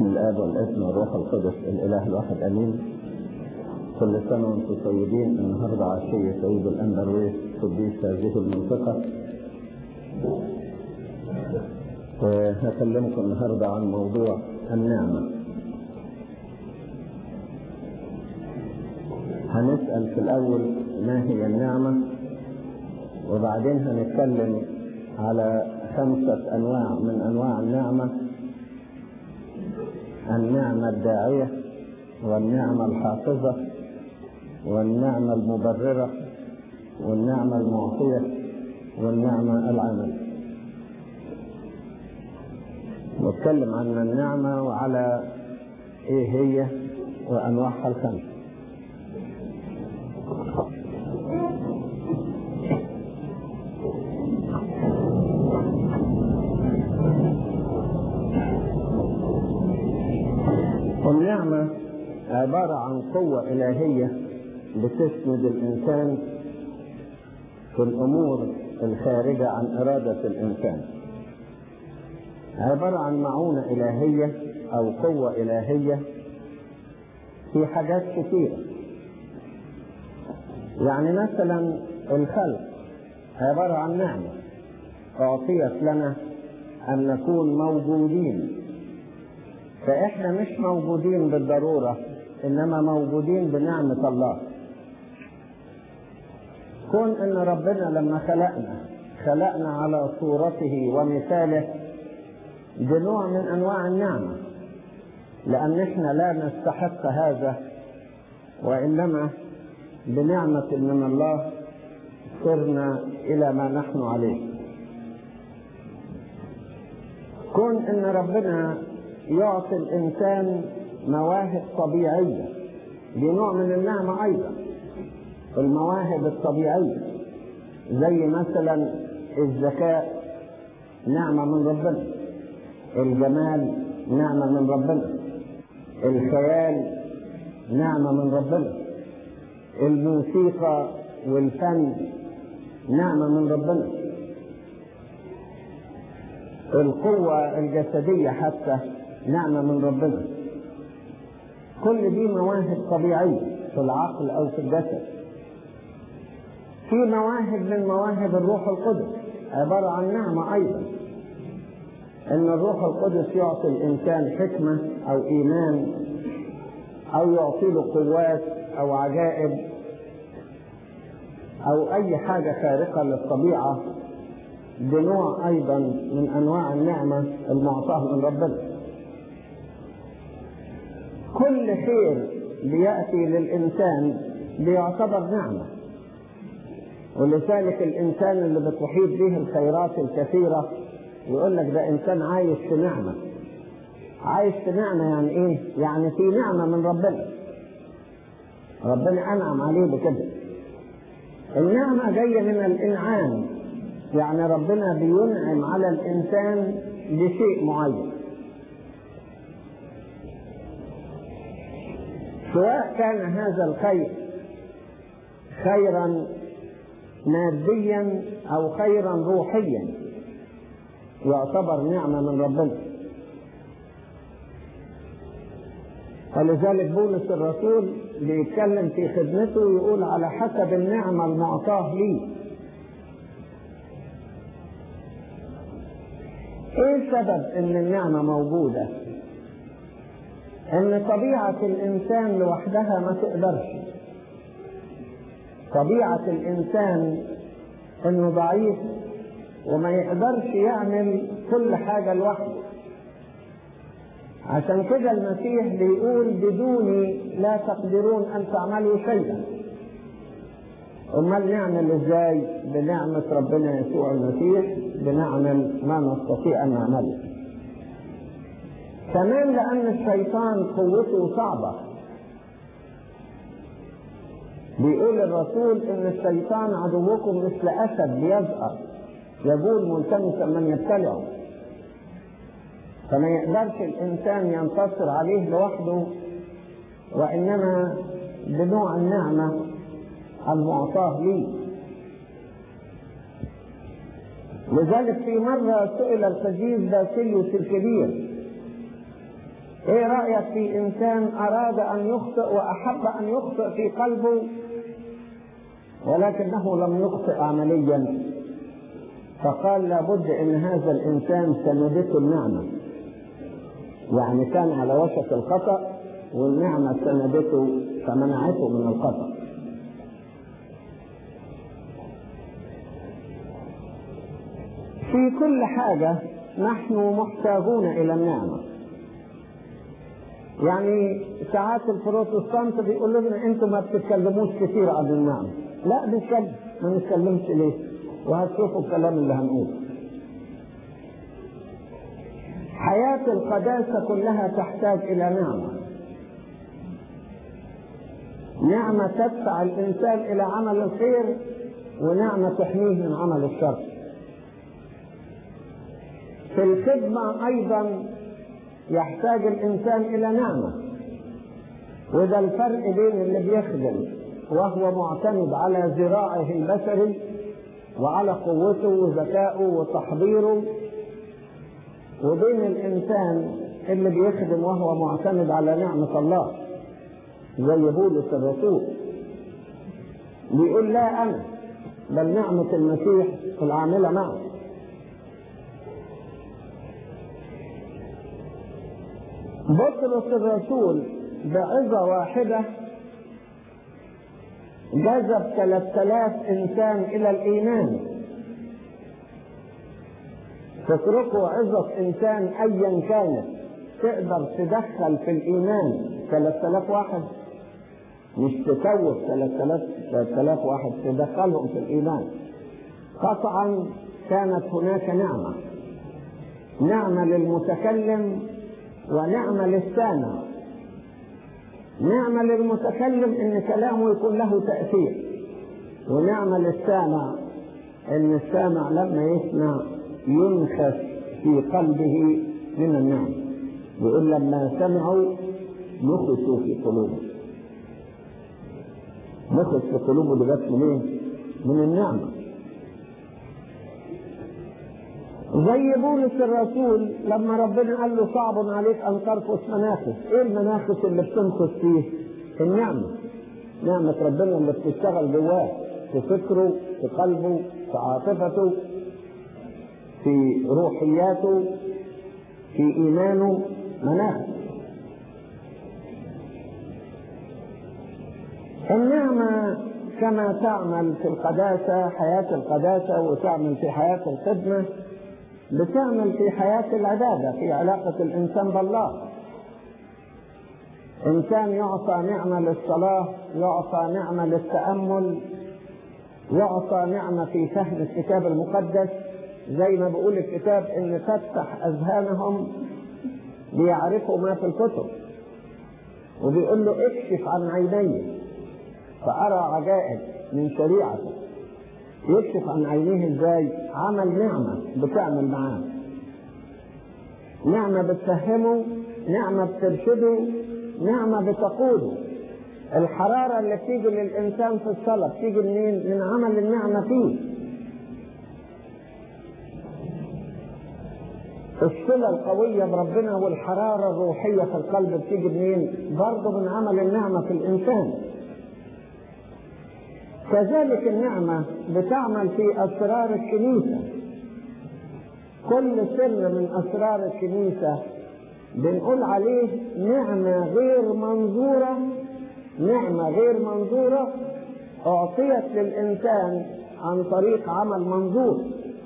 الاب والابن والروح القدس الاله الواحد امين كل سنه وانتم طيبين النهارده عشيه عيد الاندرويس قديس هذه المنطقه هكلمكم النهارده عن موضوع النعمه هنسال في الاول ما هي النعمه وبعدين هنتكلم على خمسه انواع من انواع النعمه النعمة الداعية والنعمة الحافظة والنعمة المبررة والنعمة المعطية والنعمة العمل نتكلم عن النعمة وعلى ايه هي وانواعها الخمسة النعمة عبارة عن قوة إلهية بتسند الإنسان في الأمور الخارجة عن إرادة الإنسان عبارة عن معونة إلهية أو قوة إلهية في حاجات كثيرة يعني مثلا الخلق عبارة عن نعمة أعطيت لنا أن نكون موجودين فإحنا مش موجودين بالضرورة إنما موجودين بنعمة الله كون إن ربنا لما خلقنا خلقنا على صورته ومثاله دي نوع من أنواع النعمة لأن إحنا لا نستحق هذا وإنما بنعمة من الله صرنا إلى ما نحن عليه كون إن ربنا يعطي الإنسان مواهب طبيعية دي نوع من النعمة أيضا المواهب الطبيعية زي مثلا الذكاء نعمة من ربنا الجمال نعمة من ربنا الخيال نعمة من ربنا الموسيقى والفن نعمة من ربنا القوة الجسدية حتى نعمة من ربنا كل دي مواهب طبيعية في العقل أو في الجسد في مواهب من مواهب الروح القدس عبارة عن نعمة أيضا إن الروح القدس يعطي الإنسان حكمة أو إيمان أو يعطي له قوات أو عجائب أو أي حاجة خارقة للطبيعة بنوع أيضا من أنواع النعمة المعطاة من ربنا كل خير بيأتي للإنسان بيعتبر نعمة ولذلك الإنسان اللي بتحيط به الخيرات الكثيرة يقول لك ده إنسان عايش في نعمة عايش في نعمة يعني إيه؟ يعني في نعمة من ربنا ربنا أنعم عليه بكده النعمة جاية من الإنعام يعني ربنا بينعم على الإنسان بشيء معين سواء كان هذا الخير خيرا ماديا او خيرا روحيا يعتبر نعمه من ربنا ولذلك بولس الرسول بيتكلم في خدمته يقول على حسب النعمه المعطاه لي ايه سبب ان النعمه موجوده ان طبيعة الانسان لوحدها ما تقدرش طبيعة الانسان انه ضعيف وما يقدرش يعمل كل حاجة لوحده عشان كده المسيح بيقول بدوني لا تقدرون ان تعملوا شيئا امال نعمل ازاي بنعمة ربنا يسوع المسيح بنعمل ما نستطيع ان نعمله كمان لأن الشيطان قوته صعبة بيقول الرسول إن الشيطان عدوكم مثل أسد بيزأر يقول ملتمسا من يبتلعه فما يقدرش الإنسان ينتصر عليه لوحده وإنما بنوع النعمة المعطاه ليه لذلك في مرة سئل القديس باسيليوس الكبير ايه رأيك في انسان اراد ان يخطئ واحب ان يخطئ في قلبه ولكنه لم يخطئ عمليا فقال لابد ان هذا الانسان سندته النعمة يعني كان على وشك الخطأ والنعمة سندته فمنعته من الخطأ في كل حاجة نحن محتاجون إلى النعمة يعني ساعات البروتستانت بيقول لنا انتم ما بتتكلموش كثير عن النعمة لا بنتكلم ما نتكلمش ليه وهتشوفوا الكلام اللي هنقوله حياة القداسة كلها تحتاج إلى نعمة نعمة تدفع الإنسان إلى عمل الخير ونعمة تحميه من عمل الشر في الخدمة أيضا يحتاج الإنسان إلى نعمة وده الفرق بين اللي بيخدم وهو معتمد على ذراعه البشري وعلى قوته وذكائه وتحضيره وبين الإنسان اللي بيخدم وهو معتمد على نعمة الله زي بولس الرسول بيقول لا أنا بل نعمة المسيح العاملة معه بطرس الرسول بعظة واحدة جذب 3000 إنسان إلى الإيمان تتركوا عظة إنسان أيا كانت تقدر تدخل في الإيمان 3000 واحد مش تكوف 3000 3000 واحد تدخلهم في الإيمان قطعا كانت هناك نعمة نعمة للمتكلم ونعمة للسامع نعمة للمتكلم ان كلامه يكون له تأثير ونعمة للسامع ان السامع لما يسمع ينخس في قلبه من النعم يقول لما سمعوا نخسوا في قلوبهم نخس في قلوبه ده جت منين؟ من النعمه زي بولس الرسول لما ربنا قال له صعب عليك ان ترقص مناخس ايه المناخس اللي بتنقص فيه النعمه نعمه ربنا اللي بتشتغل جواه في فكره في قلبه في عاطفته في روحياته في ايمانه مناخس النعمه كما تعمل في القداسه حياه القداسه وتعمل في حياه الخدمه بتعمل في حياة العبادة في علاقة الإنسان بالله إنسان يعطى نعمة للصلاة يعطى نعمة للتأمل يعطى نعمة في فهم الكتاب المقدس زي ما بيقول الكتاب إن تفتح أذهانهم ليعرفوا ما في الكتب وبيقول له اكشف عن عيني فأرى عجائب من شريعتك يكشف عن عينيه ازاي عمل نعمة بتعمل معاه نعمة بتفهمه نعمة بترشده نعمة بتقوده الحرارة اللي بتيجي للإنسان في الصلاة بتيجي منين؟ من عمل النعمة فيه الصلة القوية بربنا والحرارة الروحية في القلب بتيجي منين؟ برضه من عمل النعمة في الإنسان كذلك النعمة بتعمل في أسرار الكنيسة كل سر من أسرار الكنيسة بنقول عليه نعمة غير منظورة نعمة غير منظورة أعطيت للإنسان عن طريق عمل منظور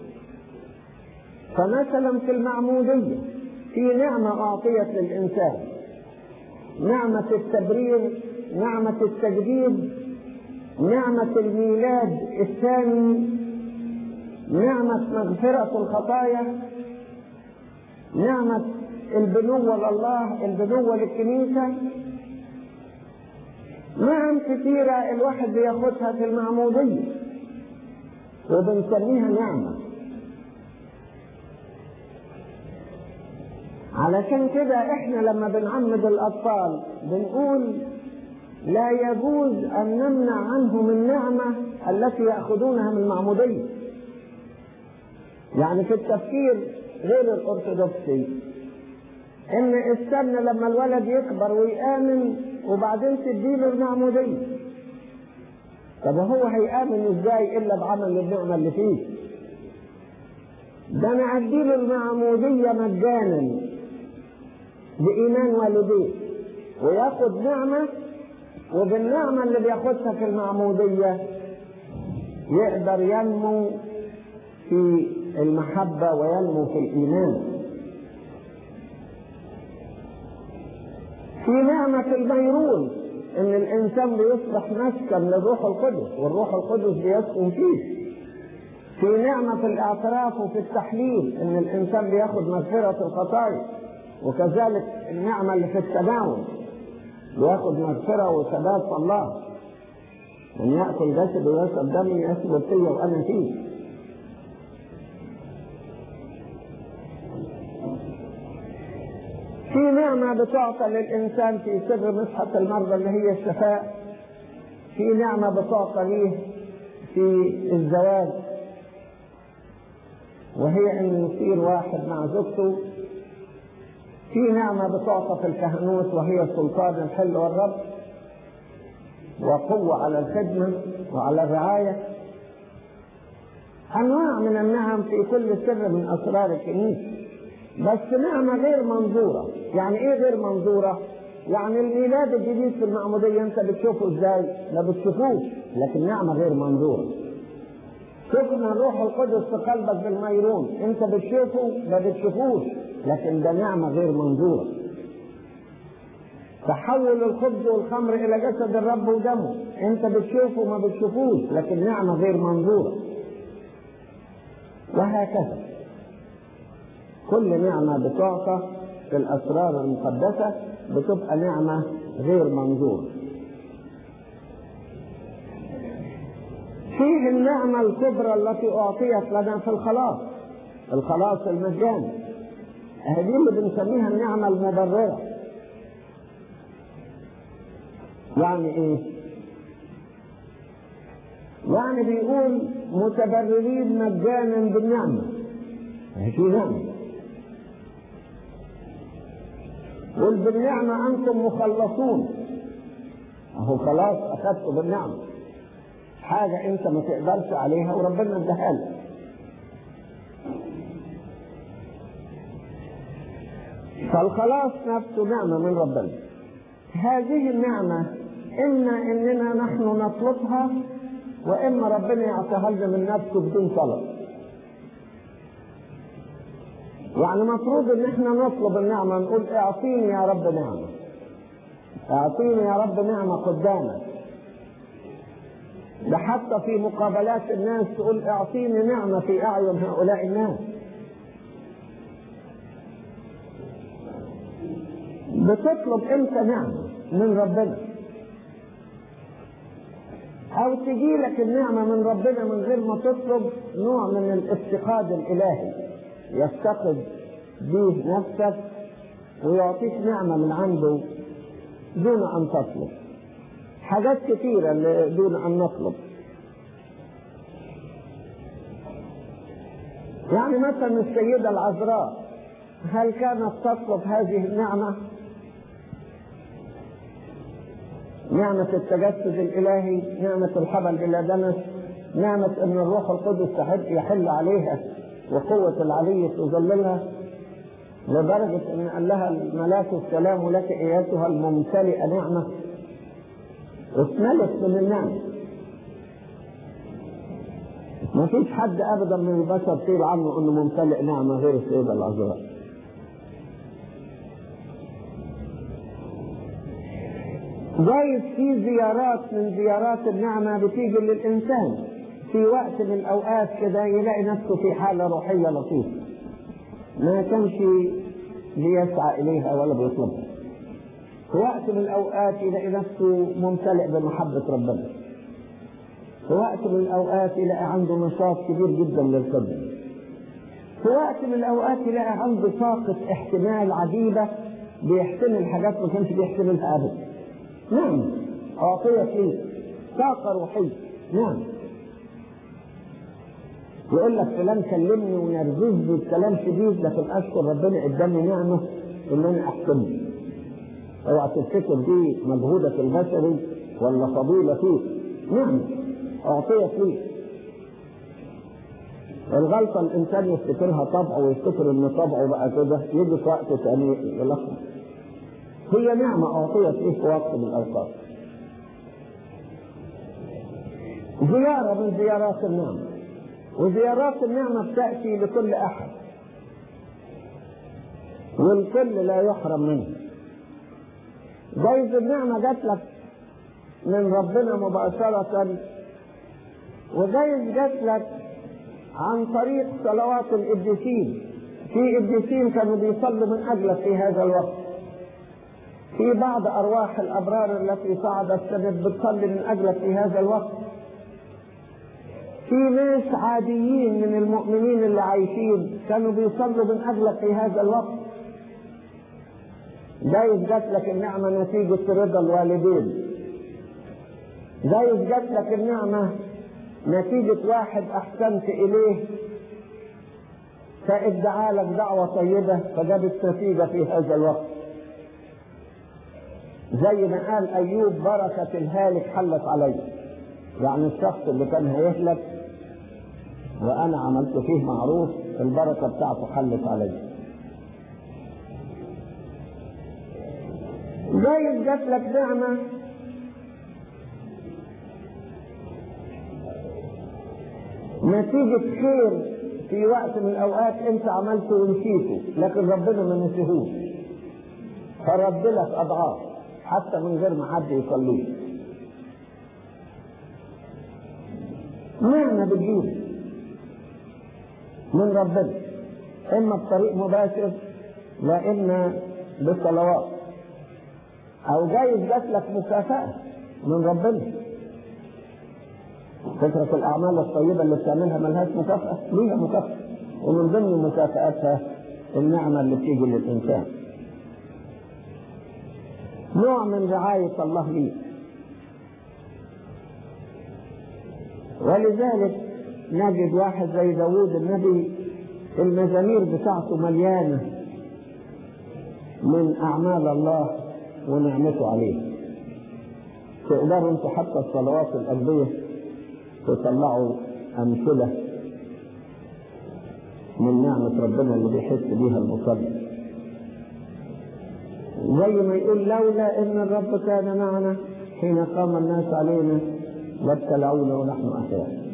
فمثلا في المعمودية في نعمة أعطيت للإنسان نعمة التبرير نعمة التجديد نعمة الميلاد الثاني نعمة مغفرة الخطايا نعمة البنوة لله البنوة للكنيسة نعم كثيرة الواحد بياخدها في المعمودية وبنسميها نعمة علشان كده احنا لما بنعمد الاطفال بنقول لا يجوز ان نمنع عنهم النعمة التي يأخذونها من المعمودية يعني في التفكير غير الارثوذكسي ان استنى لما الولد يكبر ويآمن وبعدين تديله المعمودية طب هو هيآمن ازاي الا بعمل النعمة اللي فيه ده انا اديله المعمودية مجانا بإيمان والديه وياخد نعمة وبالنعمة اللي بياخدها في المعمودية يقدر ينمو في المحبة وينمو في الإيمان في نعمة الميرون إن الإنسان بيصبح مسكن للروح القدس والروح القدس بيسكن فيه في نعمة في الاعتراف وفي التحليل إن الإنسان بياخد مغفرة الخطايا وكذلك النعمة اللي في التناول بياخد مغفرة وثبات الله من يأكل جسد ويشرب دمي يثبت فيا وأنا فيه في نعمة بتعطى للإنسان في سر مسحة المرضى اللي هي الشفاء في نعمة بتعطى ليه في الزواج وهي أن يصير واحد مع زوجته في نعمة بتعطى في الكهنوت وهي سلطان الحل والرب وقوة على الخدمة وعلى الرعاية أنواع من النعم في كل سر من أسرار الكنيسة بس نعمة غير منظورة يعني إيه غير منظورة؟ يعني الميلاد الجديد في المعمودية أنت بتشوفه إزاي؟ ما بتشوفوش لكن نعمة غير منظورة شفنا الروح القدس في قلبك بالميرون انت بتشوفه ما بتشوفوش لكن ده نعمة غير منظورة تحول الخبز والخمر الى جسد الرب ودمه انت بتشوفه ما بتشوفوش لكن نعمة غير منظورة وهكذا كل نعمة بتعطى في الأسرار المقدسة بتبقى نعمة غير منظورة فيه النعمة الكبرى التي أعطيت لنا في الخلاص الخلاص المجاني هذه اللي بنسميها النعمة المبررة يعني ايه يعني بيقول متبررين مجانا بالنعمة هذه نعمة قل بالنعمة أنتم مخلصون أهو خلاص أخذته بالنعمة حاجة أنت ما تقدرش عليها وربنا اداها لك فالخلاص نفسه نعمة من ربنا هذه النعمة إما إننا نحن نطلبها وإما ربنا يعطيها لنا من نفسه بدون طلب يعني مفروض إن إحنا نطلب النعمة نقول اعطيني يا رب نعمة اعطيني يا رب نعمة قدامك ده حتى في مقابلات الناس تقول اعطيني نعمة في أعين هؤلاء الناس بتطلب انت نعمة من ربنا او تجي لك النعمة من ربنا من غير ما تطلب نوع من الافتقاد الالهي يفتقد به نفسك ويعطيك نعمة من عنده دون ان تطلب حاجات كثيرة دون ان نطلب يعني مثلا السيدة العذراء هل كانت تطلب هذه النعمة نعمة التجسد الإلهي نعمة الحبل بلا دنس نعمة أن الروح القدس يحل عليها وقوة العلي تظللها لدرجة أن قال لها الملاك السلام لك إياتها الممتلئة نعمة اتملت من النعمة ما فيش حد أبدا من البشر قيل عنه أنه ممتلئ نعمة غير السيدة العذراء جايز في زيارات من زيارات النعمة بتيجي للإنسان في وقت من الأوقات كده يلاقي نفسه في حالة روحية لطيفة ما كانش ليسعى إليها ولا بيطلبها في وقت من الأوقات يلاقي نفسه ممتلئ بمحبة ربنا في وقت من الأوقات يلاقي عنده نشاط كبير جدا للخدمة في وقت من الأوقات يلاقي عنده طاقة احتمال عجيبة بيحتمل حاجات ما كانش بيحتملها أبدا نعم أعطيت لي طاقة روحية نعم يقول لك فلان كلمني ونرجز بالكلام شديد لكن أشكر ربنا اداني نعمة ان انا احكمه اوعى تفتكر دي مجهودك البشري ولا فضيلة فيك نعم اعطيت ليك الغلطة الانسان يفتكرها طبعه ويفتكر ان طبعه بقى كده يجي في وقت ثاني يلخبط هي نعمة اعطيت ليه في وقت من الاوقات زيارة من زيارات النعمة وزيارات النعمة بتأتي لكل أحد والكل لا يحرم منه جايز النعمة جات لك من ربنا مباشرة وجايز جات لك عن طريق صلوات القديسين في قديسين كانوا بيصلوا من أجلك في هذا الوقت في بعض أرواح الأبرار التي صعدت كانت بتصلي من أجلك في هذا الوقت في ناس عاديين من المؤمنين اللي عايشين كانوا بيصلوا من اجلك في هذا الوقت جايز جات لك النعمه نتيجه رضا الوالدين جايز جات لك النعمه نتيجه واحد احسنت اليه فادعى لك دعوه طيبه فجابت نتيجه في هذا الوقت زي ما قال ايوب بركه الهالك حلت علي يعني الشخص اللي كان هيهلك وانا عملت فيه معروف البركه بتاعته حلت علي جايز جات لك نعمه نتيجة خير في وقت من الأوقات أنت عملته ونسيته لكن ربنا ما نسيهوش فرد لك أضعاف حتى من غير ما حد يصليه نعمة بتجيب من ربنا إما بطريق مباشر لا إما بالصلوات أو جايز جات لك مكافأة من ربنا فكرة الأعمال الطيبة اللي بتعملها ملهاش مكافأة ليها مكافأة ومن ضمن مكافآتها النعمة اللي بتيجي للإنسان نوع من رعاية الله ليك ولذلك نجد واحد زي داوود النبي المزامير بتاعته مليانة من أعمال الله ونعمته عليه تقدروا انتوا حتى الصلوات القلبية تطلعوا أمثلة من نعمة ربنا اللي بيحس بيها المصلي زي ما يقول لولا ان الرب كان معنا حين قام الناس علينا وابتلعونا ونحن احياء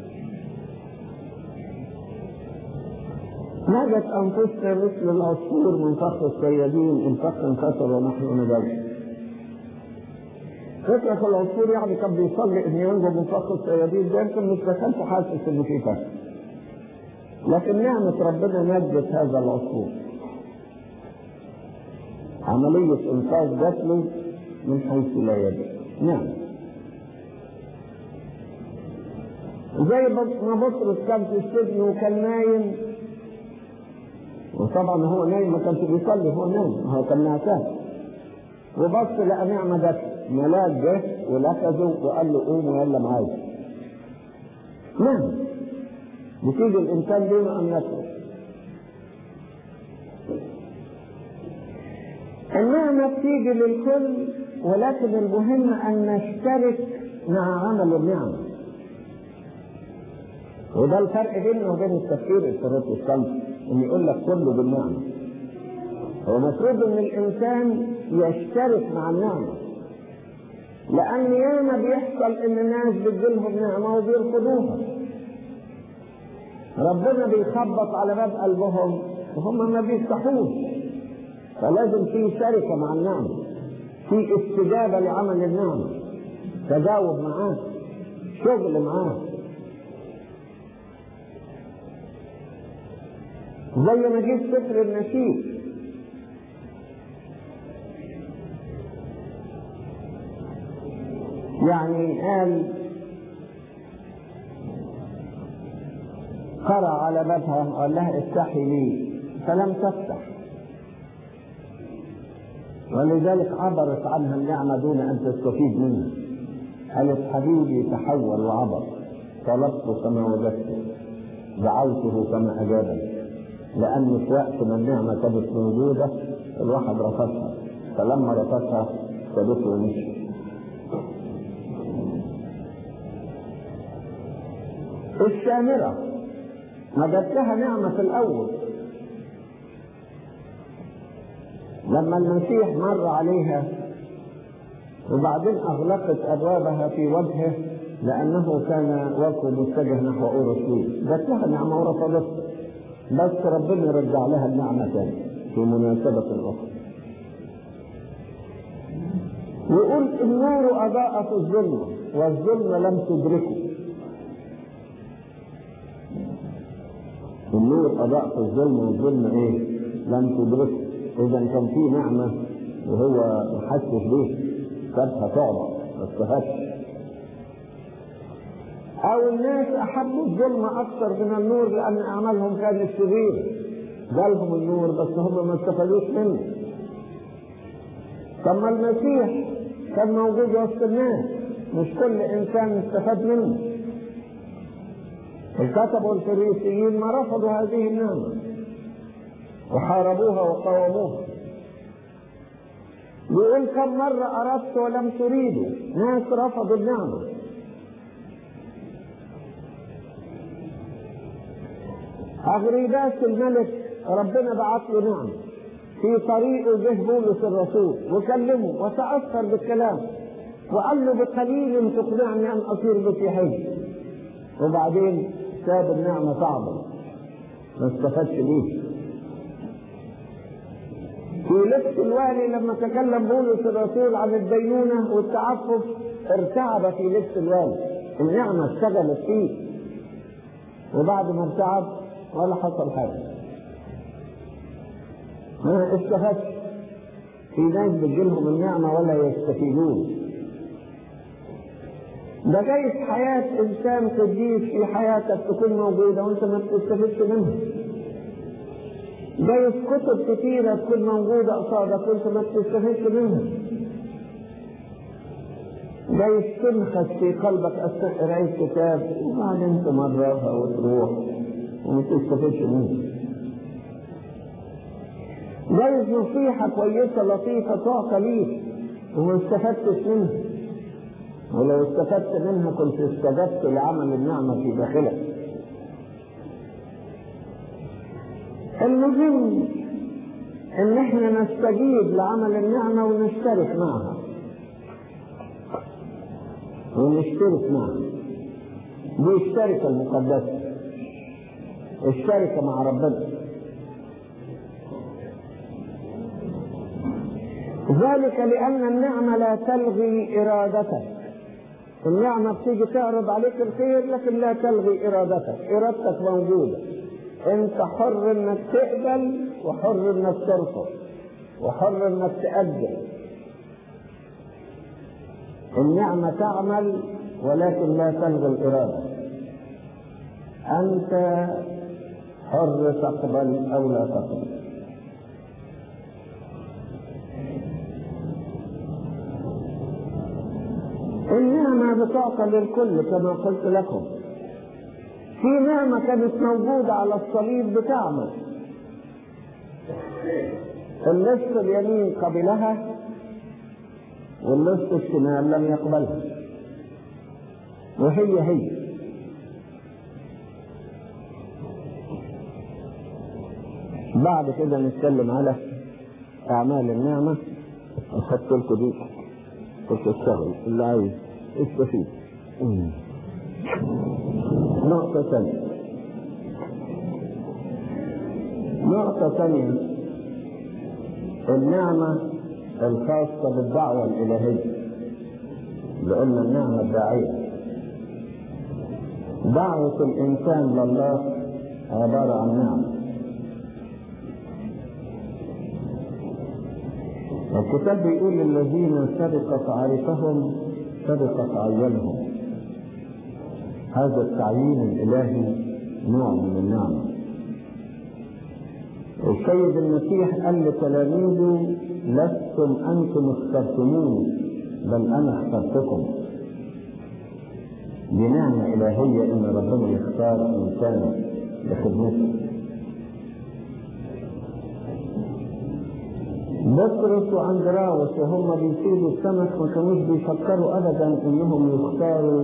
نجت انفسنا مثل العصفور من فخ الصيادين ان فخ انكسر ونحن نبات فكرة العصفور يعني كان بيصلي ان ينجو من فخ الصيادين ده يمكن مش كانش حاسس ان في فخ لكن نعمة ربنا نجت هذا العصفور عملية إنقاذ جات له من حيث لا يدري نعم زي ما بطرس كان في السجن وكان نايم وطبعا هو نايم ما كانش بيصلي هو نايم هو كان نعسان وبص لقى نعمة جات ملاك جه ولفظه وقال له قوم ويلا معايا نعم بتيجي الإنسان دون أن يطلب النعمة بتيجي للكل ولكن المهم أن نشترك مع عمل النعمة وده الفرق بيننا وبين التفكير البروتستانتي ان يقول لك كله بالنعمة هو المفروض ان الانسان يشترك مع النعمة لان ياما بيحصل ان الناس بتجيلهم نعمة وبيرفضوها ربنا بيخبط على باب قلبهم وهم ما بيفتحوش فلازم في شركة مع النعمة في استجابة لعمل النعمة تجاوب معاه شغل معاه زي ما جه سفر النشيد يعني قال قرأ على بابها وقال لها افتحي لي فلم تفتح ولذلك عبرت عنها النعمة دون أن تستفيد منها قالت حبيبي تحول وعبر طلبت كما وجدته دعوته كما أجابني لأن في وقت ما النعمة كانت موجودة الواحد رفضها فلما رفضها سابته ومشي الشامرة ما جاتها نعمة في الأول لما المسيح مر عليها وبعدين أغلقت أبوابها في وجهه لأنه كان وجهه متجه نحو أورشليم جات لها نعمة ورفضتها بس ربنا يرجع لها النعمة تاني في مناسبة أخرى يقول النور أضاء في الظلمة والظلمة لم تدركه النور أضاء في الظلمة والظلمة إيه؟ لم تدركه إذا كان في نعمة وهو محسس بيه سابها تعبى ما استفادش أو الناس أحبوا الظلمة أكثر من النور لأن أعمالهم كانت شريرة جالهم النور بس هم ما استفادوش منه طب ما المسيح كان موجود وسط الناس مش كل إنسان استفاد منه الكتب والفريسيين ما رفضوا هذه النعمة وحاربوها وقاوموها يقول كم مرة أردت ولم تريدوا ناس رفضوا النعمة أغريباس الملك ربنا بعت له نعمة في طريقه جه بولس الرسول وكلمه وتأثر بالكلام وقال له بقليل تقنعني أن أصير مسيحي وبعدين ساب النعمة صعبة ما استفادش بيه في لبس الوالي لما تكلم بولس الرسول عن الدينونة والتعفف ارتعب في لبس الوالي النعمة اشتغلت فيه وبعد ما ارتعب ولا حصل حاجة ما استفادش في ناس بتجيلهم النعمة ولا يستفيدون ده جايز حياة إنسان قديس في حياتك تكون موجودة وأنت ما بتستفدش منها. جايز كتب كثيرة تكون موجودة قصادك وأنت ما بتستفدش منها. جايز تنخس في قلبك أثناء قراية كتاب وبعدين تمررها وتروح وما تستفدش منها. جايز نصيحة كويسة لطيفة تعطى ليك وما استفدتش منها. ولو استفدت منها كنت استجبت لعمل النعمة في داخلك المهم ان احنا نستجيب لعمل النعمة ونشترك معها ونشترك معها دي الشركة المقدسة الشركة مع ربنا ذلك لأن النعمة لا تلغي إرادتك النعمة بتيجي تعرض عليك الخير لكن لا تلغي إرادتك إرادتك موجودة أنت حر إنك تقبل وحر إنك ترفض وحر إنك تأجل النعمة تعمل ولكن لا تلغي الإرادة أنت حر تقبل أو لا تقبل النعمة بتعطى للكل كما قلت لكم في نعمة كانت موجودة على الصليب بتعمل النصف اليمين قبلها والنصف الشمال لم يقبلها وهي هي بعد كده نتكلم على أعمال النعمة أحط لكم دي وتشتغل اللي عايز استفيد نقطة ثانية نقطة ثانية النعمة الخاصة بالدعوة الإلهية لأن النعمة الداعية دعوة الإنسان لله عبارة عن نعمة الكتاب بيقول للذين سبق تعرفهم سبق تعينهم هذا التعيين الإلهي نوع من النعمة السيد المسيح قال لتلاميذه لستم أنتم اخترتموني بل أنا اخترتكم دي نعمة إلهية إن ربنا يختار إنسان لخدمته بطرس واندراوس وهم بيصيدوا السمك ما كانوش بيفكروا ابدا انهم يختاروا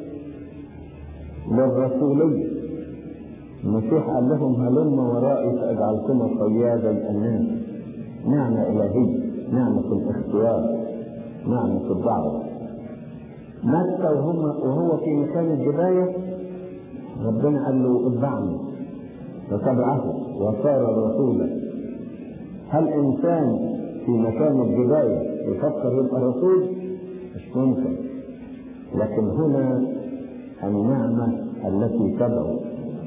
للرسوليه المسيح قال لهم هلم ورائي فاجعلكما صيادا الناس نعمه الهيه نعمه الاختيار نعمه الدعوه متى وهم وهو في مكان الجبايه ربنا قال له اتبعني فتبعه وصار رسولا هل انسان في مكان البداية يفكر يبقى رسول مش ممكن لكن هنا النعمة التي تدعو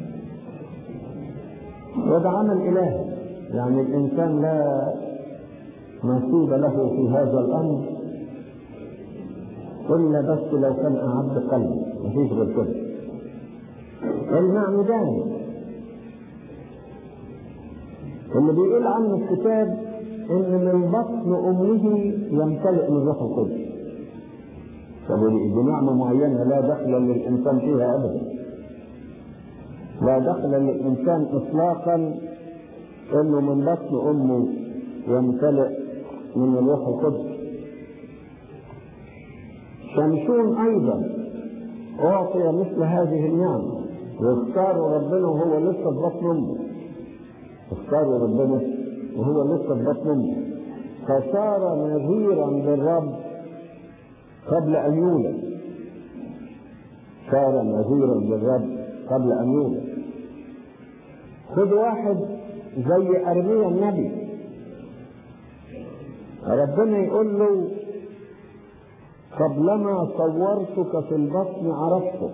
وده عمل إلهي يعني الإنسان لا نصيب له في هذا الأمر إلا بس لو كان أعد قلبه مفيش غير كده المعمدان اللي بيقول عنه الكتاب ان من بطن امه يمتلئ من روح القدس طب دي نعمه معينه لا دخل للانسان فيها ابدا لا دخل للانسان اطلاقا انه من بطن امه يمتلئ من الروح القدس شمشون ايضا اعطي مثل هذه النعمه واختاروا ربنا وهو لسه في بطن امه اختاروا ربنا وهو لسه في بطن امه فصار نذيرا للرب قبل ان يولد صار نذيرا للرب قبل ان يولد خد واحد زي ارميا النبي ربنا يقول له قبلما صورتك في البطن عرفتك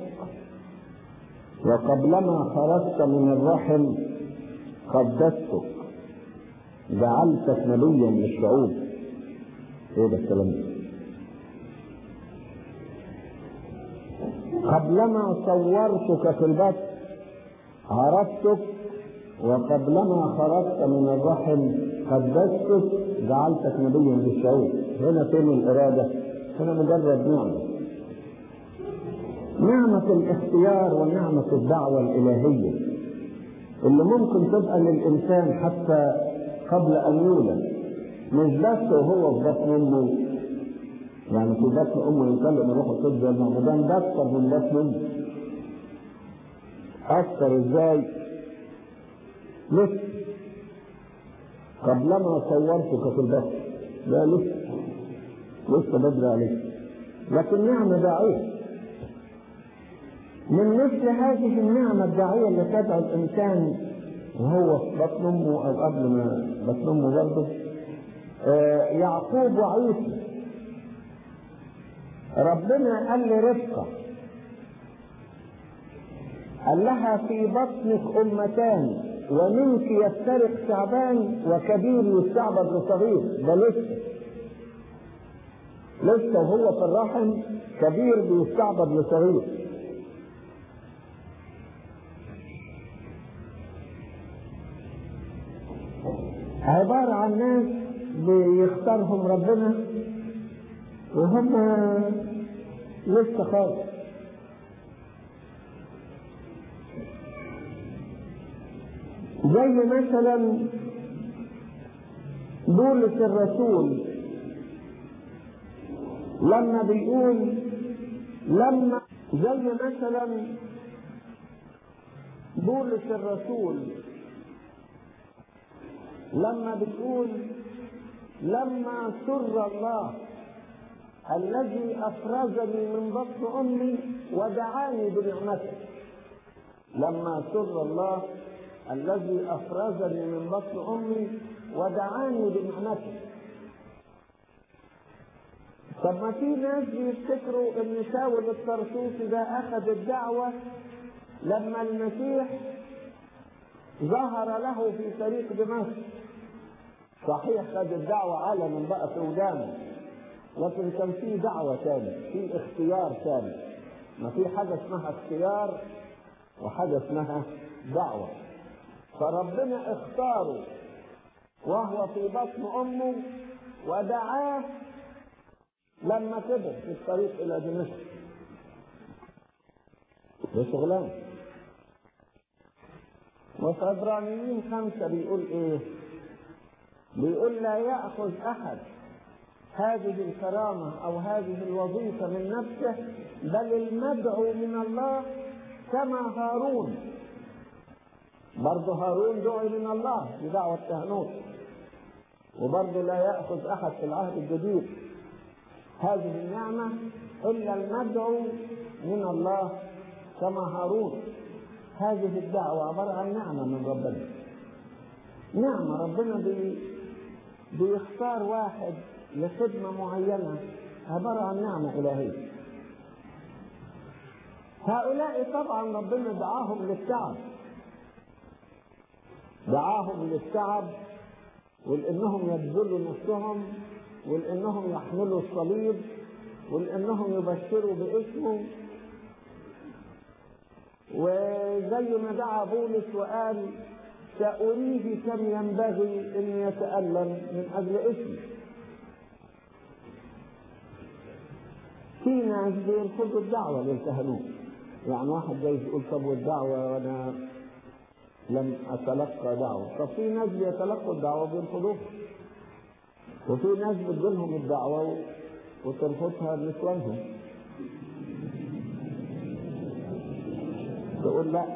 وقبلما خرجت من الرحم قدستك جعلتك نبيا للشعوب ايه ده الكلام ده قبلما صورتك في البطن عرفتك وقبلما خرجت من الرحم قدستك جعلتك نبيا للشعوب هنا فين الاراده هنا مجرد نعمه نعمه الاختيار ونعمه الدعوه الالهيه اللي ممكن تبقى للانسان حتى قبل ان يولد مش بس وهو في بطن امه يعني في بطن امه يتكلم روح القدس زي ما دام بكتر من بطن امه اكثر ازاي؟ لسه قبلما صورتك في البطن لا لسه لسه بدري عليك لكن نعمة داعية من مثل هذه النعمة الداعية اللي تدعو الإنسان وهو في بطن أمه أو قبل ما بطن أمه برضه آه يعقوب وعيسى ربنا قال لرفقة قال لها في بطنك أمتان ومنك يفترق شعبان وكبير يستعبد لصغير ده لسه لسه وهو في الرحم كبير بيستعبد لصغير عبارة عن ناس بيختارهم ربنا وهم لسه خالص زي مثلا بولس الرسول لما بيقول لما زي مثلا بولس الرسول لما بتقول لما سر الله الذي افرزني من بطن امي ودعاني بنعمته لما سر الله الذي افرزني من بطن امي ودعاني بنعمته طب ما في ناس بيفتكروا ان شاول الطرسوسي ده اخذ الدعوه لما المسيح ظهر له في طريق دمشق صحيح خد الدعوة علنا بقى في ودانه لكن كان في دعوة تاني في اختيار تاني ما في حاجة اسمها اختيار وحاجة اسمها دعوة فربنا اختاره وهو في بطن امه ودعاه لما كبر في الطريق الى دمشق ده شغلانه وفي عبرانيين خمسة بيقول ايه بيقول لا يأخذ أحد هذه الكرامة أو هذه الوظيفة من نفسه بل المدعو من الله كما هارون برضه هارون دعي من الله بدعوة كهنوت وبرضه لا يأخذ أحد في العهد الجديد هذه النعمة إلا المدعو من الله كما هارون هذه الدعوة عبارة عن نعمة من ربنا نعمة ربنا بي بيختار واحد لخدمة معينة عبارة عن نعمة إلهية هؤلاء طبعا ربنا دعاهم للتعب دعاهم للتعب ولانهم يبذلوا نفسهم ولانهم يحملوا الصليب ولانهم يبشروا باسمه وزي ما دعا بولس وقال سأريه كم ينبغي أن يتألم من أجل اسمي في ناس بيرفضوا الدعوة للكهنوت يعني واحد جاي يقول طب والدعوة وأنا لم أتلقى دعوة طب في ناس بيتلقوا الدعوة بيرفضوها وفي ناس بتجيلهم الدعوة وترفضها نسوانهم تقول لا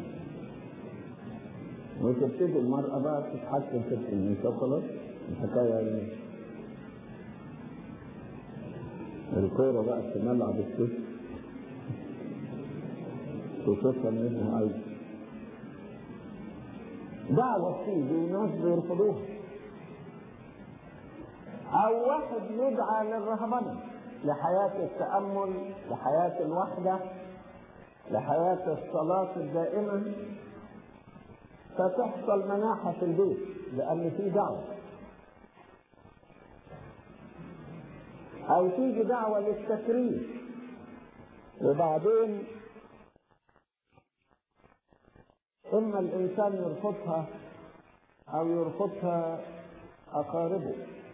وتبتدي المرأة بقى تتحكم في الكنيسة وخلاص الحكاية يعني الكورة بقى في ملعب السجن تشوفها من ابنها عايز دعوة تيجي وناس بيرفضوها أو واحد يدعى للرهبنة لحياة التأمل لحياة الوحدة لحياة الصلاة الدائمة فتحصل مناحة في البيت لأن في دعوة أو تيجي دعوة للتكريم وبعدين إما الإنسان يرفضها أو يرفضها أقاربه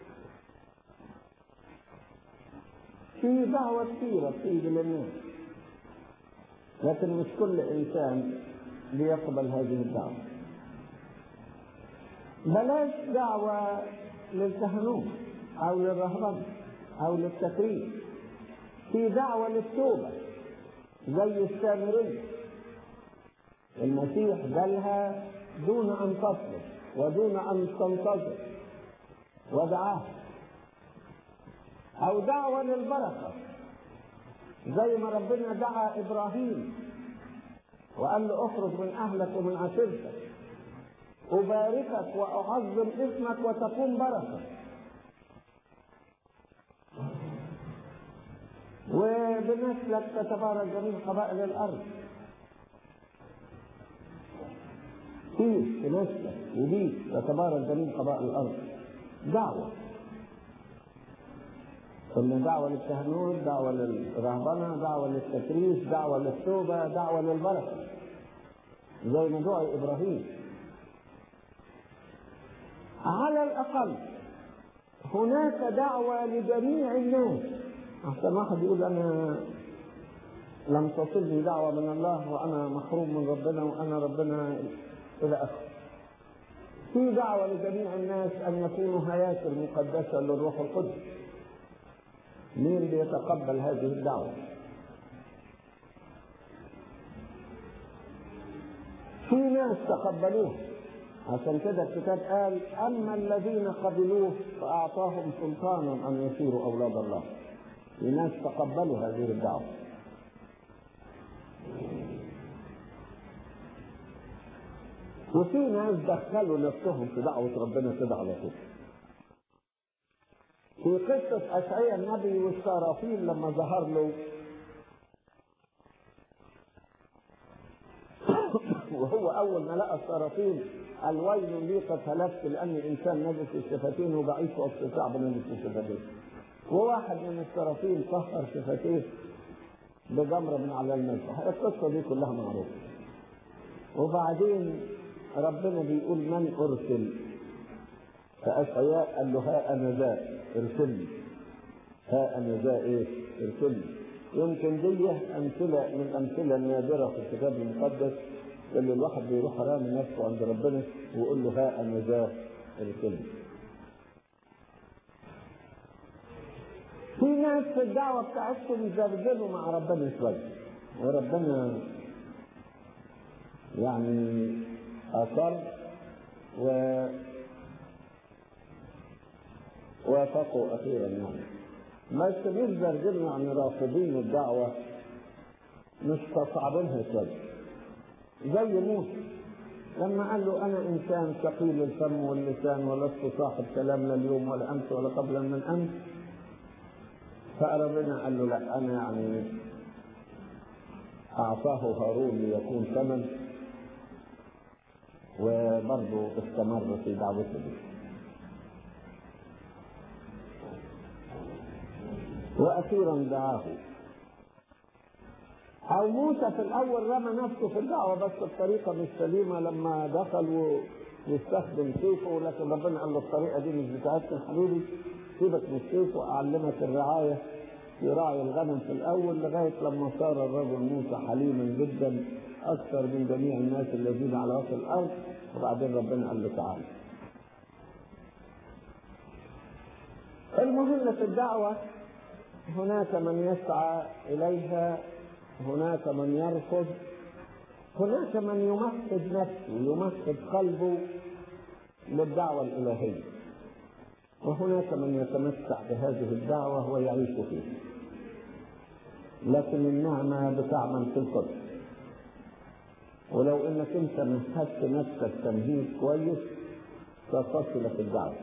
في دعوة كثيرة بتيجي للناس لكن مش كل إنسان بيقبل هذه الدعوة بلاش دعوة للكهنوت أو للرهبنة أو للتكريم في دعوة للتوبة زي السامرية المسيح جالها دون أن تطلب ودون أن تنتظر ودعاها أو دعوة للبركة زي ما ربنا دعا إبراهيم وقال له اخرج من أهلك ومن عشيرتك أباركك وأعظم اسمك وتكون بركة وبنسلك تتبارك جميع قبائل الأرض فيه في نسلك وبيك تتبارك جميع قبائل الأرض دعوة قلنا دعوة للتهنود دعوة للرهبنة دعوة للتكريس دعوة للتوبة دعوة للبركة زي ما دعي إبراهيم على الأقل هناك دعوة لجميع الناس أحسن واحد يقول أنا لم تصلني دعوة من الله وأنا محروم من ربنا وأنا ربنا إلى آخره. في دعوة لجميع الناس أن يكونوا هياكل مقدسة للروح القدس. مين بيتقبل هذه الدعوة؟ في ناس تقبلوه عشان كده الكتاب قال أما الذين قبلوه فأعطاهم سلطانا أن يصيروا أولاد الله. في ناس تقبلوا هذه الدعوة. وفي ناس دخلوا نفسهم في دعوة ربنا كده على طول. في قصة أشعياء النبي والسرافيل لما ظهر له وهو أول ما لقى السرافيل قال ويل لي قد هلكت لأني إنسان نجس الشفتين وضعيف وسط شعب نجس الشفتين. وواحد من السرافيل طهر شفتيه بجمرة من على المسبح، القصة دي كلها معروفة. وبعدين ربنا بيقول من ارسل فاشعياء قال له ها انا ذا ارسلني ها انا ذا ايه ارسلني يمكن دي امثله من امثله نادره في الكتاب المقدس اللي الواحد بيروح رامي نفسه عند ربنا ويقول له ها انا ذا ارسلني في ناس في الدعوة بتاعتهم يزرجلوا مع ربنا شوية وربنا يعني أصر و وافقوا أخيرا يعني بس مش زرجلوا يعني رافضين الدعوة مستصعبينها شوية زي موسى لما قال له انا انسان ثقيل الفم واللسان ولست صاحب كلام لا اليوم ولا امس ولا قبل من امس فربنا قال له لا انا يعني اعطاه هارون ليكون ثمن وبرضه استمر في دعوته دي واخيرا دعاه او موسى في الاول رمى نفسه في الدعوه بس بطريقه مش سليمه لما دخل ويستخدم سيفه لكن ربنا قال له الطريقه دي مش بتاعتك يا حبيبي سيبك من السيف واعلمك الرعايه يراعي الغنم في الاول لغايه لما صار الرجل موسى حليما جدا اكثر من جميع الناس الذين على وجه الارض وبعدين ربنا قال له تعالى. المهم في الدعوه هناك من يسعى اليها هناك من يرفض هناك من يمهد نفسه يمهد قلبه للدعوة الإلهية وهناك من يتمتع بهذه الدعوة ويعيش فيها لكن النعمة بتعمل في القدس ولو انك انت مهدت نفسك تمهيد كويس ستصل في الدعوه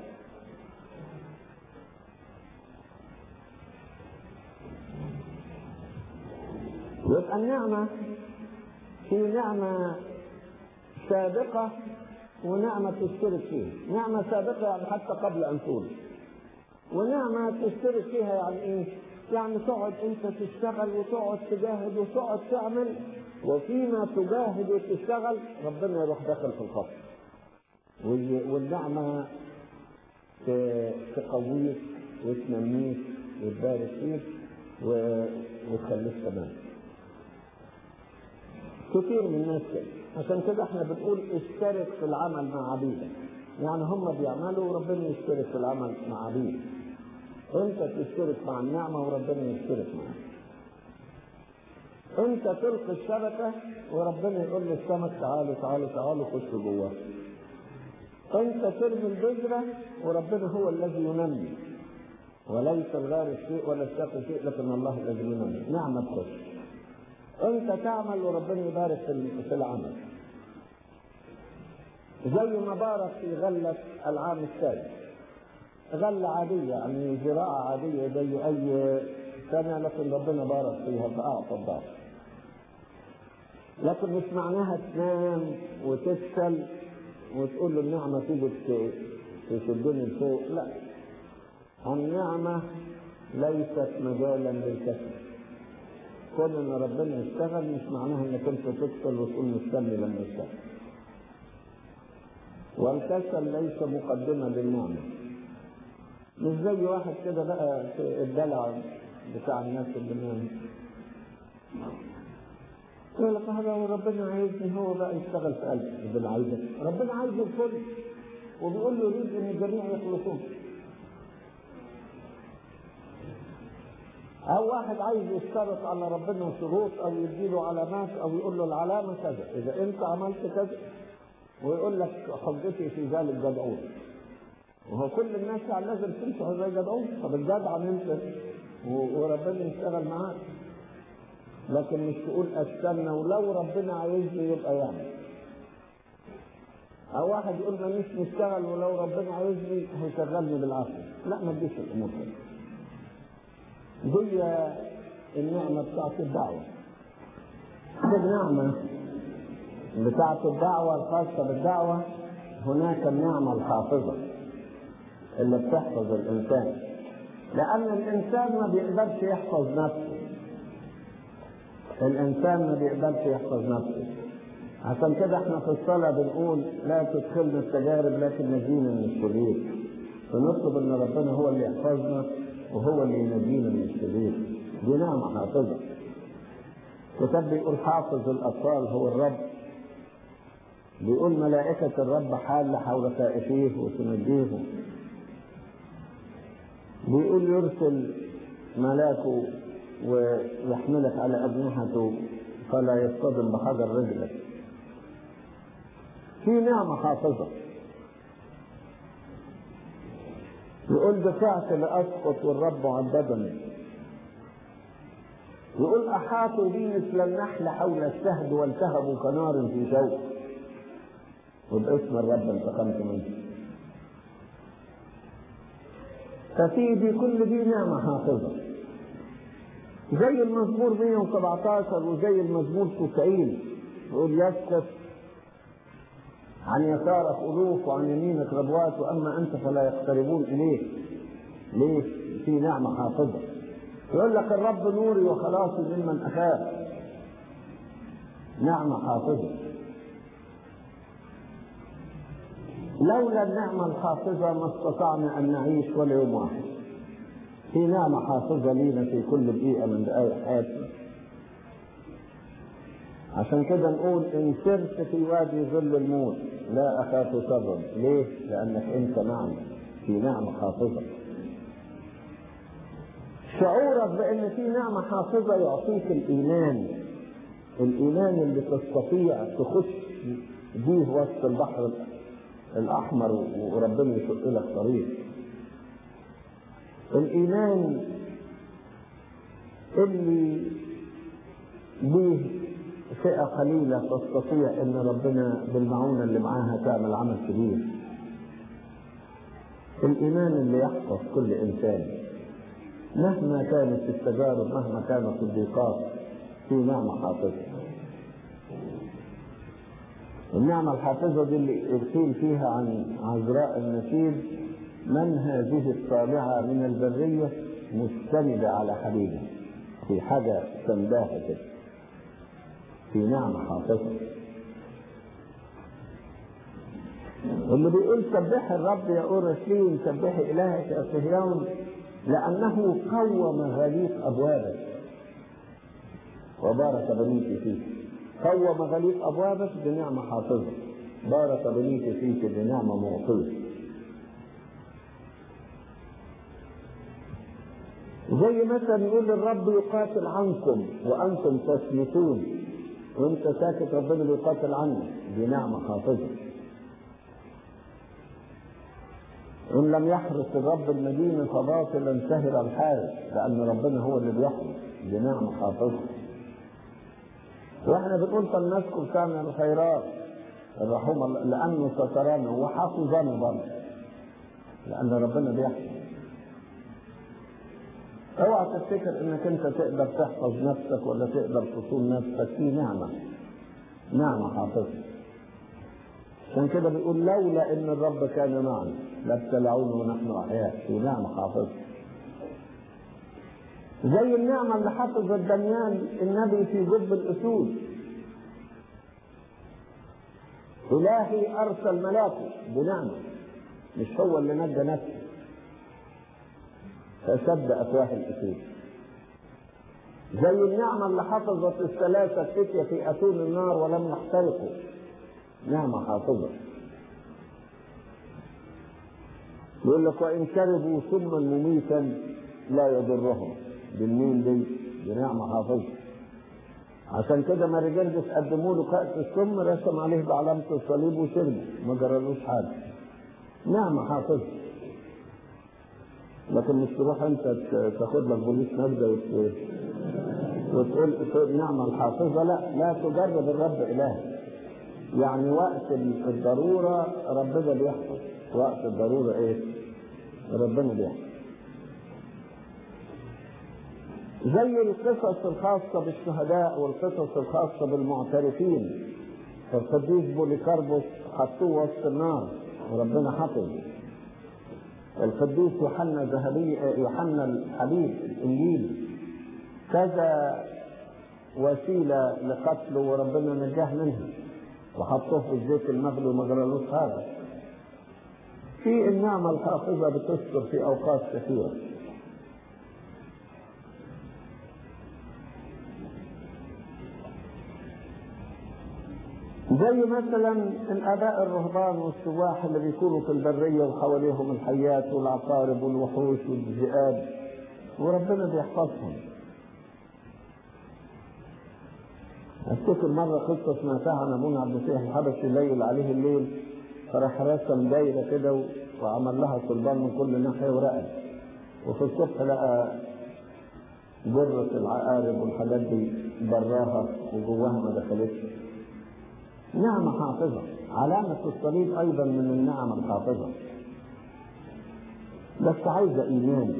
يبقى النعمة في نعمة سابقة ونعمة تشترك فيها نعمة سابقة يعني حتى قبل أن تولد ونعمة تشترك فيها يعني إيه؟ يعني تقعد أنت تشتغل وتقعد تجاهد وتقعد تعمل وفيما تجاهد وتشتغل ربنا يروح داخل في الخط والنعمة تقويك وتنميك وتبارك فيك وتخليك تمام كثير من الناس كده عشان كده احنا بنقول اشترك في العمل مع عبيدك يعني هم بيعملوا وربنا يشترك في العمل مع عبيدك انت تشترك مع النعمة وربنا يشترك معاك انت تلقي الشبكة وربنا يقول للسمك تعالوا تعالوا تعالوا خشوا جواه انت ترمي البذرة وربنا هو الذي ينمي وليس الغار شيء ولا الساق شيء لكن الله الذي ينمي نعمة تخش انت تعمل وربنا يبارك في العمل زي ما بارك في غلة العام الثالث غلة عادية يعني زراعة عادية زي أي سنة لكن ربنا بارك فيها فأعطى الضعف لكن مش معناها تنام وتفشل وتقول له النعمة تيجي تشدني لفوق لا النعمة ليست مجالا للكسل كون ان ربنا يشتغل مش معناها انك انت تفشل وتقول مستني لما يشتغل والكسل ليس مقدمة للنعمة مش زي واحد كده بقى في الدلع بتاع الناس اللي نام يقول لك هذا ربنا عايزني هو بقى يشتغل في قلبي ربنا عايزك ربنا عايز الكل وبيقول له يريد ان الجميع يخلصون او واحد عايز يشترط على ربنا شروط او يديله علامات او يقول له العلامه كذا اذا انت عملت كذا ويقول لك حجتي في ذلك جدعون وهو كل الناس يعني لازم تمشي زي جدعون طب الجدع انت وربنا يشتغل معاك لكن مش تقول استنى ولو ربنا عايزني يبقى يعني او واحد يقول مانيش مشتغل ولو ربنا عايزني هيشغلني بالعافيه لا ما تجيش الامور كده دي النعمة بتاعت الدعوة النعمة بتاعت الدعوة الخاصة بالدعوة هناك النعمة الحافظة اللي بتحفظ الإنسان لأن الإنسان ما بيقدرش يحفظ نفسه الإنسان ما بيقدرش يحفظ نفسه عشان كده احنا في الصلاة بنقول لا تدخلنا التجارب لكن نجينا من الشرير فنطلب ان ربنا هو اللي يحفظنا وهو اللي ينجينا من الشرير دي نعمة حافظة كتاب بيقول حافظ الأطفال هو الرب بيقول ملائكة الرب حال حول خائفيه وتنجيهم بيقول يرسل ملاكه ويحملك على أجنحته فلا يصطدم بحجر رجلك في نعمة حافظة يقول دفعت لأسقط والرب عددني يقول أحاطوا بي مثل النحل حول الشهد والتهبوا كنار في شوك وباسم الرب انتقمت منه ففي دي كل دي نعمة حافظة زي المزمور 117 وزي المزمور 90 يقول يسقط عن يسارك ألوف وعن يمينك ربوات وأما أنت فلا يقتربون إليك ليه؟ في نعمة حافظة يقول لك الرب نوري وخلاصي ممن أخاف نعمة حافظة لولا النعمة الحافظة ما استطعنا أن نعيش ولا يوم واحد في نعمة حافظة لينا في كل دقيقة من دقائق حياتنا عشان كده نقول إن سرت في وادي ظل الموت لا أخاف شرا ليه؟ لأنك أنت معنا في نعمة حافظة شعورك بأن في نعمة حافظة يعطيك الإيمان الإيمان اللي تستطيع تخش بيه وسط البحر الأحمر وربنا يشق لك طريق الإيمان اللي ليه فئة قليلة تستطيع أن ربنا بالمعونة اللي معاها تعمل عمل كبير الإيمان اللي يحفظ كل إنسان مهما كانت التجارب مهما كانت الضيقات في نعمة حافظة النعمة الحافظة دي اللي قيل فيها عن عذراء النشيد من هذه الطالعة من البرية مستندة على حبيبه في حاجة سنداها كده في نعمة حافظة اللي بيقول سبح الرب يا أورشليم سبح إلهك يا صهيون لأنه قوم غليق أبوابك وبارك بنيك فيك قوم غليق أبوابك بنعمة حافظة بارك بنيك فيك بنعمة معطية زي مثلا يقول الرب يقاتل عنكم وأنتم تصمتون وانت ساكت ربنا بيقاتل عنك دي نعمة حافظة إن لم يحرس الرب المدينة فباطلا سهر الحارس لأن ربنا هو اللي بيحرس دي نعمة حافظة واحنا بنقول فلنذكر كان الخيرات الرحوم الله لأنه سترانا وحافظنا برضه لأن ربنا بيحفظ اوعى تفتكر انك انت تقدر تحفظ نفسك ولا تقدر تصون نفسك في نعمه نعمه حافظه عشان كده بيقول لولا ان الرب كان معنا لابتلعونا ونحن احياء في نعمه حافظه زي النعمه اللي حفظت دانيال النبي في جب الاسود الهي ارسل ملاكه بنعمه مش هو اللي نجى نفسه فسد افواه الاسود زي النعمه اللي حفظت الثلاثه فتيه في اتون النار ولم يحترقوا نعمه حافظه يقول لك وان شربوا سما مميتا لا يضرهم بالمين دي بنعمه حافظه عشان كده ما رجال قدموا له كأس السم رسم عليه بعلامة الصليب وشربه ما جرالوش حاجة نعمة حافظة لكن مش تروح انت تاخد لك بوليس نبذة وتقول تقول نعمة الحافظة لا لا تجرب الرب إله يعني وقت الضرورة ربنا بيحفظ وقت الضرورة ايه ربنا بيحفظ زي القصص الخاصة بالشهداء والقصص الخاصة بالمعترفين القديس بوليكاربوس حطوه وسط النار وربنا حفظه القديس يوحنا الذهبي يوحنا الحبيب الانجيل كذا وسيله لقتله وربنا نجاه منها وحطوه في الزيت المغلي وما جرالوش هذا في النعمة الحافظة بتستر في أوقات كثيرة زي مثلا الاباء الرهبان والسواح اللي بيكونوا في البريه وحواليهم الحيات والعقارب والوحوش والذئاب وربنا بيحفظهم افتكر مرة قصة سمعتها عن ابونا عبد الفتاح الحبشي الليل عليه الليل فراح رسم دايرة كده وعمل لها صلبان من كل ناحية ورقد وفي الصبح لقى جرة العقارب والحاجات دي براها وجواها ما دخلتش نعمة حافظة علامة الصليب أيضا من النعم الحافظة بس عايزة إيمان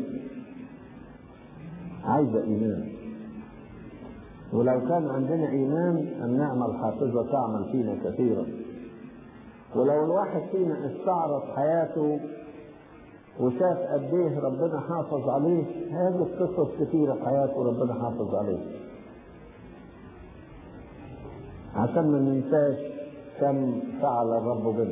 عايزة إيمان ولو كان عندنا إيمان النعمة الحافظة تعمل فينا كثيرا ولو الواحد فينا استعرض حياته وشاف قد ايه ربنا حافظ عليه هذه قصص كثيره في حياته ربنا حافظ عليه عشان ما ننساش كم فعل الرب بنا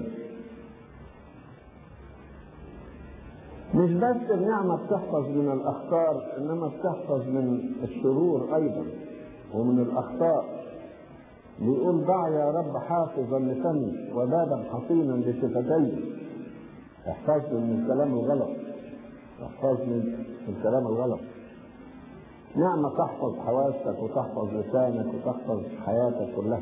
مش بس النعمة بتحفظ من الأخطار إنما بتحفظ من الشرور أيضا ومن الأخطاء بيقول ضع يا رب حافظا لفمي وبابا حصينا لشفتي احفظني من الكلام الغلط احفظني من الكلام الغلط نعمة تحفظ حواسك وتحفظ لسانك وتحفظ حياتك كلها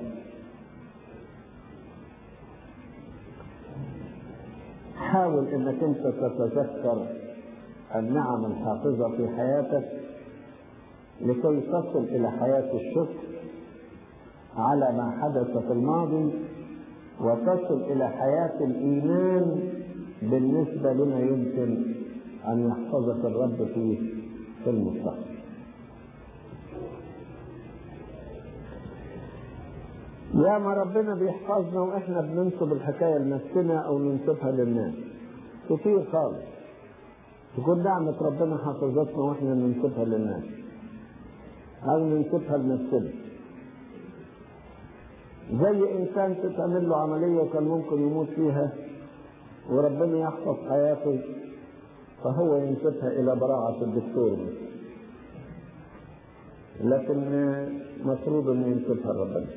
حاول انك انت تتذكر النعم الحافظة في حياتك لكي تصل الى حياة الشكر على ما حدث في الماضي وتصل الى حياة الايمان بالنسبة لما يمكن ان يحفظك الرب فيه في المستقبل يا ما ربنا بيحفظنا واحنا بننسب الحكايه لنفسنا او ننسبها للناس كتير خالص تكون نعمة ربنا حفظتنا واحنا ننسبها للناس او ننسبها لنفسنا زي انسان تتعمل له عمليه وكان ممكن يموت فيها وربنا يحفظ حياته فهو ينسبها الى براعه الدكتور بس لكن مفروض انه ينسبها لربنا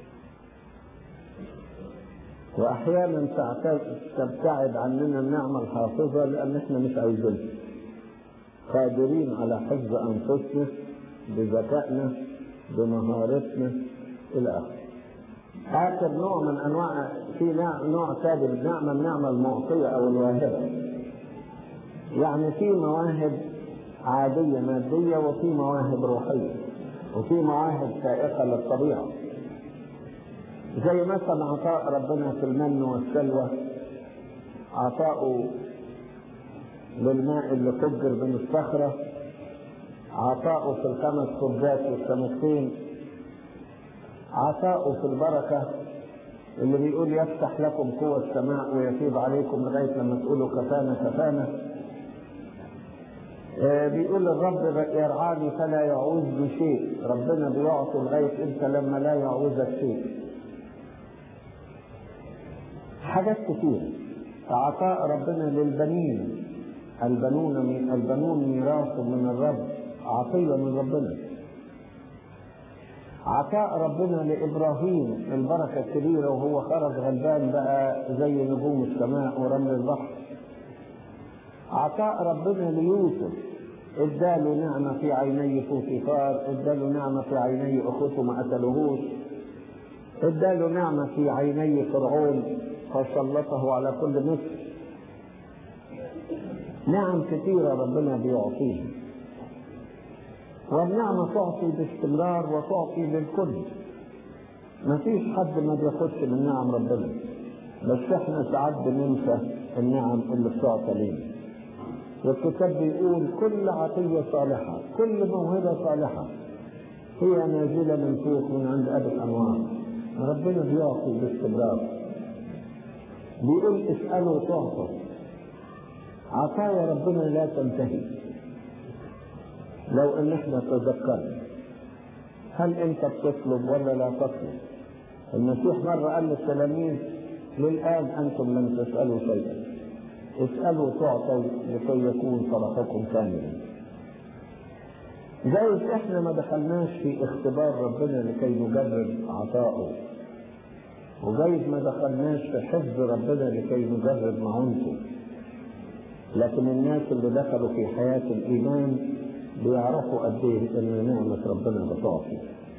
واحيانا تبتعد عننا النعمه الحافظه لان احنا مش عايزينها قادرين على حفظ انفسنا بذكائنا بمهارتنا الى اخره اخر نوع من انواع في نوع ثاني من النعمه النعمه المعطيه او الواهبه يعني في مواهب عاديه ماديه وفي مواهب روحيه وفي مواهب سائقه للطبيعه زي مثلا عطاء ربنا في المن والسلوى عطاؤه بالماء اللي فجر من الصخرة عطاؤه في الخمس خبزات والسمكتين عطاؤه في البركة اللي بيقول يفتح لكم قوة السماء ويفيض عليكم لغاية لما تقولوا كفانا كفانا آه بيقول الرب يرعاني فلا يعوز بشيء ربنا بيعطي لغاية انت لما لا يعوزك شيء حاجات كتير عطاء ربنا للبنين البنون من البنون ميراث من الرب عطية من ربنا عطاء ربنا لإبراهيم البركة الكبيرة وهو خرج غلبان بقى زي نجوم السماء ورمل البحر عطاء ربنا ليوسف اداله نعمة في عيني فوتيفار اداله نعمة في عيني أخوته ما قتلوهوش اداله نعمة في عيني فرعون فسلطه على كل مصر نعم كثيرة ربنا بيعطيها والنعمة تعطي باستمرار وتعطي للكل ما فيش حد ما بياخدش من نعم ربنا بس احنا ساعات بننسى النعم اللي بتعطى لينا والكتاب بيقول كل عطية صالحة كل موهبة صالحة هي نازلة من فوق من عند أبي الأنوار ربنا بيعطي باستمرار بيقول اسألوا تعطوا عطايا ربنا لا تنتهي لو ان احنا تذكرنا هل انت بتطلب ولا لا تطلب المسيح مرة قال للتلاميذ للآن أنتم لم تسألوا شيئا اسألوا تعطوا لكي يكون فرحكم كاملا جايز احنا ما دخلناش في اختبار ربنا لكي نجرب عطاؤه وجايز ما دخلناش في حفظ ربنا لكي نجرب معونته لكن الناس اللي دخلوا في حياة الإيمان بيعرفوا قد ايه ان نعمة ربنا بتعطي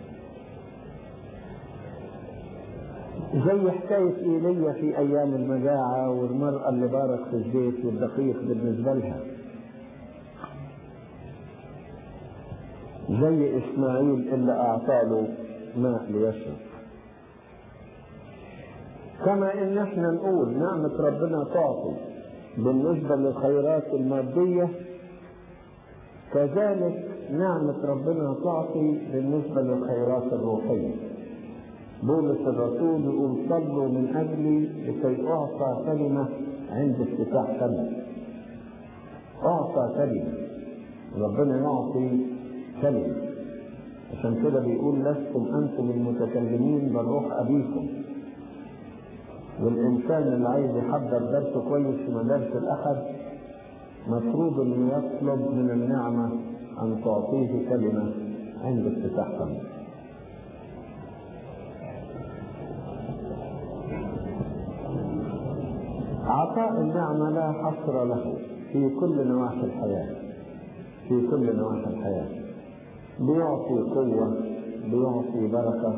زي حكاية إيليا في أيام المجاعة والمرأة اللي بارك في الزيت والدقيق بالنسبة لها زي إسماعيل اللي أعطى له ماء ليشرب كما إن إحنا نقول نعمة ربنا تعطي بالنسبة للخيرات المادية كذلك نعمة ربنا تعطي بالنسبة للخيرات الروحية بولس الرسول يقول صلوا من أجلي لكي أعطى كلمة عند افتتاح كلمة أعطى كلمة ربنا يعطي كلمة عشان كده بيقول لستم أنتم المتكلمين بل روح أبيكم والإنسان اللي عايز يحضر درس كويس في مدارس الأحد مفروض إنه يطلب من النعمة أن تعطيه كلمة عند افتتاح كلمة عطاء النعمة لا حصر له في كل نواحي الحياة في كل نواحي الحياة بيعطي قوة بيعطي بركة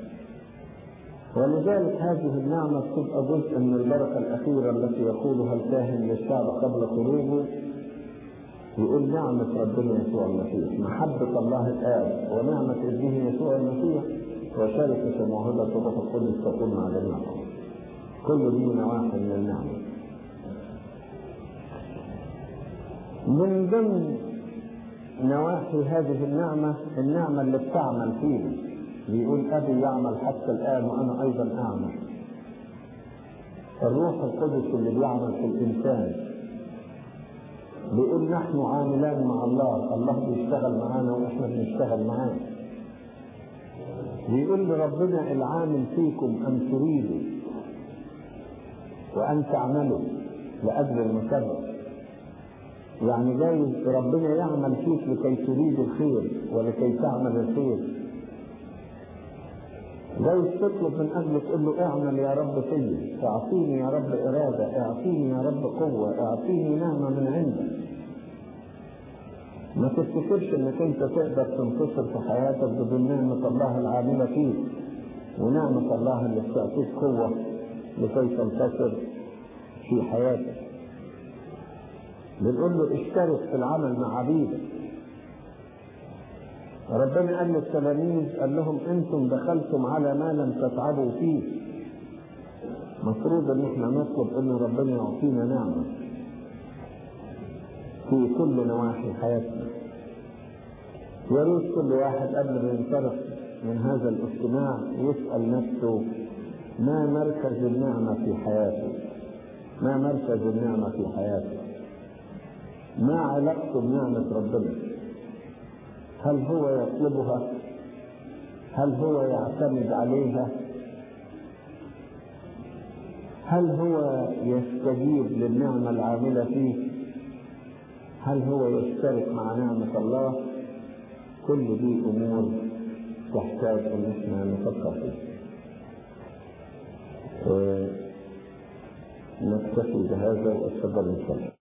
ولذلك هذه النعمة تبقى جزء من البركة الأخيرة التي يقولها الكاهن للشعب قبل خروجه يقول نعمة ربنا يسوع المسيح محبة الله الآب ونعمة ابنه يسوع المسيح وشركة موهبة الروح القدس تكون مع جميعكم كل دي نواحي من النعمة من ضمن نواحي هذه النعمة النعمة اللي بتعمل فينا بيقول أبي يعمل حتى الآن وأنا أيضا أعمل الروح القدس اللي بيعمل في الإنسان بيقول نحن عاملان مع الله الله بيشتغل معانا وإحنا بنشتغل معاه بيقول لربنا العامل فيكم أن تريدوا وأن تعملوا لأجل المسبب يعني جايز ربنا يعمل فيك لكي تريد الخير ولكي تعمل الخير جايز تطلب من أجل تقول له اعمل يا رب فيا اعطيني يا رب إرادة اعطيني يا رب قوة اعطيني نعمة من عندك ما تفتكرش انك انت تقدر تنتصر في حياتك بدون نعمة الله العاملة فيك ونعمة الله اللي بتعطيك قوة لكي تنتصر في حياتك بنقول له اشترك في العمل مع عبيدك ربنا قال للتلاميذ قال لهم انتم دخلتم على ما لم تتعبوا فيه مفروض ان احنا نطلب ان ربنا يعطينا نعمه في كل نواحي حياتنا يا ريت كل واحد قبل ما ينصرف من هذا الاجتماع يسال نفسه ما مركز النعمه في حياته ما مركز النعمه في حياته ما علاقته بنعمه ربنا هل هو يطلبها هل هو يعتمد عليها هل هو يستجيب للنعمة العاملة فيه هل هو يشترك مع نعمة الله كل دي أمور تحتاج أن احنا نفكر فيها نكتفي بهذا وأتفضل إن شاء الله